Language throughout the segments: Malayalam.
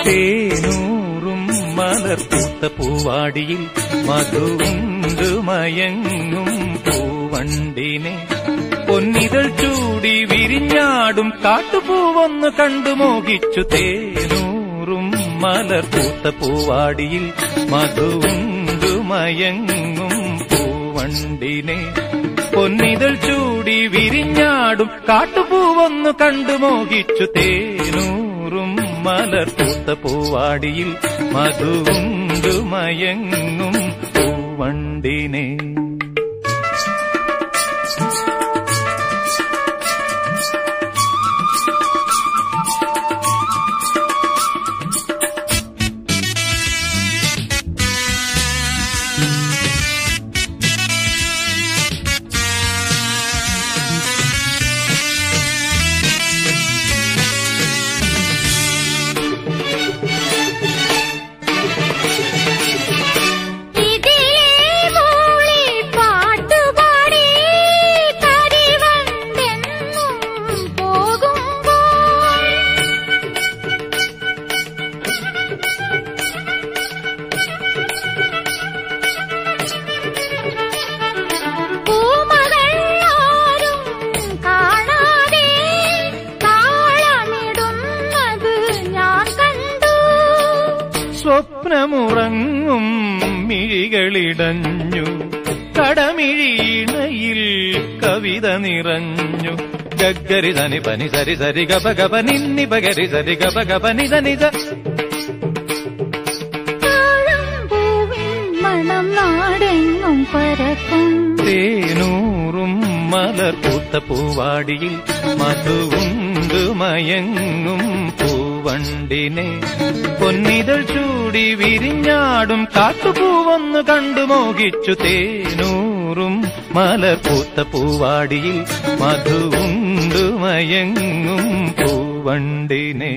തേനൂറും മലർപ്പൂത്ത പൂവാടിയിൽ മധുവുണ്ട് മയങ്ങും പൂവണ്ടിനെ പൊന്നിതൾ ചൂടി വിരിഞ്ഞാടും കാട്ടുപൂവൊന്ന് കണ്ടു മോഹിച്ചു തേനൂറും മലർപ്പൂത്ത പൂവാടിയിൽ മധുവുണ്ട് മയങ്ങും പൂവണ്ടിനെ പൊന്നിതൾ ചൂടി വിരിഞ്ഞാടും കാട്ടുപൂവൊന്നു കണ്ടു മോഹിച്ചു തേനൂറും മലർപ്പൂത്ത പൂവാടിയിൽ മധുവുണ്ട് മയങ്ങും പൂവണ്ടിനെ ഇതിലേ മൂളി പാട്ടുപാടി കരിവണ്ടെന്നും പോകുമ്പോൾ പൂമകളാരും കാണാതെ താളമിടുന്നത് ഞാൻ കണ്ടു സ്വപ്നമുറങ്ങും മിഴികളിടഞ്ഞു കടമിഴിയിണയിൽ കവിത നിറഞ്ഞു ഗഗരി ധനി പനി സരി സരി ഗപ ഗപ നിന്നി പകരി സരി ഗപ ഗപ നിധ നിധ താഴമ്പൂവിൻ മണം നാടെങ്ങും പരക്കും തേനൂറും മലർപ്പൂത്ത പൂവാടിയിൽ മധുവുണ്ട് മയങ്ങും പൂവണ്ടിനെ പൊന്നിതൾ ചൂടി വിരിഞ്ഞാടും കാട്ടുപൂവൊന്ന് കണ്ടു മോഹിച്ചു തേനൂറും മലർപ്പൂത്ത പൂവാടിയിൽ മധുവുണ്ട് മയങ്ങും പൂവണ്ടിനെ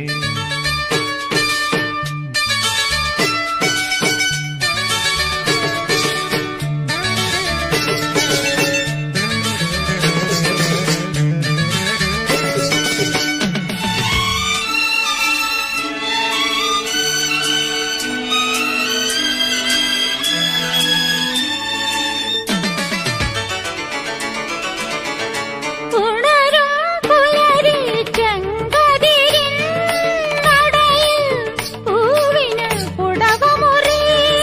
ഉണരും പുലരി ചെങ്കതിരിൻ നടയിൽ പൂവിന് പുടവമുറി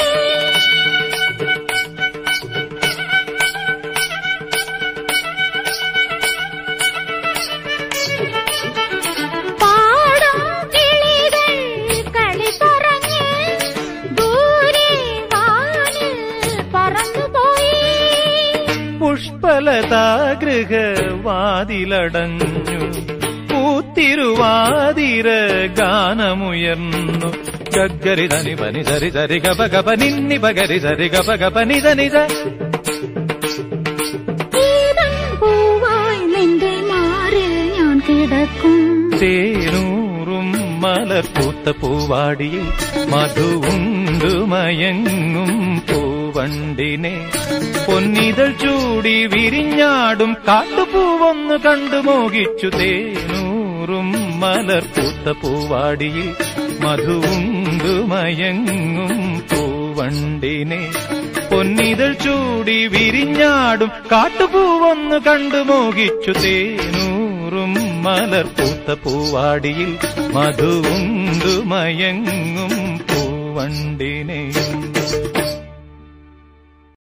പാടും കിളികൾ കളി പറഞ്ഞ് ദൂരെ വാനിൽ പറന്നുപോയി പുഷ്പലതാഗൃഹ വാതിലടഞ്ഞു പൂത്തിരുവാതിര ഗാനമുയർന്നു ഗഗരി ധനി പനി സരി സരി ഗപ ഗപ നിന്നി പകരി സരി ഗപ ഗപ നിധ നിധ ഈതൻ പൂവായി നിന്റെ മാറിൽ ഞാൻ കിടക്കും തേനൂറും മലർപ്പൂത്ത പൂവാടിയിൽ മധുവുണ്ട് മയങ്ങും പൂവണ്ടിനെ പൊന്നിതൾ ചൂടി വിരിഞ്ഞാടും കാട്ടുപൂവൊന്ന് കണ്ടു മോഹിച്ചു തേനൂറും മലർപ്പൂത്ത പൂവാടിയിൽ മധുവുണ്ട് മയങ്ങും പൂവണ്ടിനെ പൊന്നിതൾ ചൂടി വിരിഞ്ഞാടും കാട്ടുപൂവൊന്ന് കണ്ടു മോഹിച്ചു തേനൂറും മലർപ്പൂത്ത പൂവാടിയിൽ മധുവുണ്ട് മയങ്ങും പൂവണ്ടിനെ